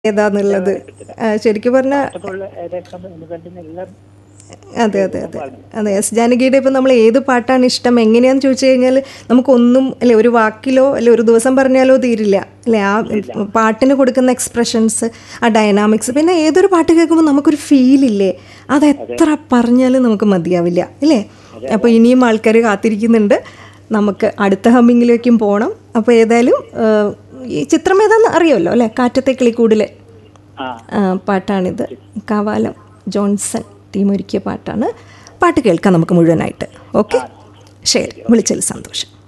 ഏതാന്നുള്ളത് ആ, ശരിക്കും പറഞ്ഞാൽ ഇഷ്ടമുള്ള ഏകദേശം എലിഫന്റിന് എല്ലാം അതെ അതെ അതെ അതെ എസ് ജാനകിയുടെ ഇപ്പം നമ്മൾ ഏത് പാട്ടാണ് ഇഷ്ടം എങ്ങനെയാന്ന് ചോദിച്ചു കഴിഞ്ഞാൽ നമുക്കൊന്നും അല്ലെ ഒരു വാക്കിലോ അല്ലെ ഒരു ദിവസം പറഞ്ഞാലോ തീരില്ല അല്ലെ ആ പാട്ടിന് കൊടുക്കുന്ന എക്സ്പ്രഷൻസ് ആ ഡൈനാമിക്സ് പിന്നെ ഏതൊരു പാട്ട് കേൾക്കുമ്പോൾ നമുക്കൊരു ഫീൽ ഇല്ലേ അത് എത്ര പറഞ്ഞാലും നമുക്ക് മതിയാവില്ല അല്ലേ അപ്പോൾ ഇനിയും ആൾക്കാർ കാത്തിരിക്കുന്നുണ്ട് നമുക്ക് അടുത്ത ഹമ്മിങ്ങിലേക്കും പോകണം അപ്പോൾ ഏതായാലും ആ, ഈ ചിത്രം ഏതാന്ന് അറിയാമല്ലോ അല്ലേ കാറ്റത്തെ കിളിക്കൂടിലെ ആ ആ, പാട്ടാണിത് കാവാലം ജോൺസൺ ടീം ഒരുക്കിയ പാട്ടാണ് പാട്ട് കേൾക്കാം നമുക്ക് മുഴുവനായിട്ട് ഓക്കെ ശരി വിളിച്ചതിൽ സന്തോഷം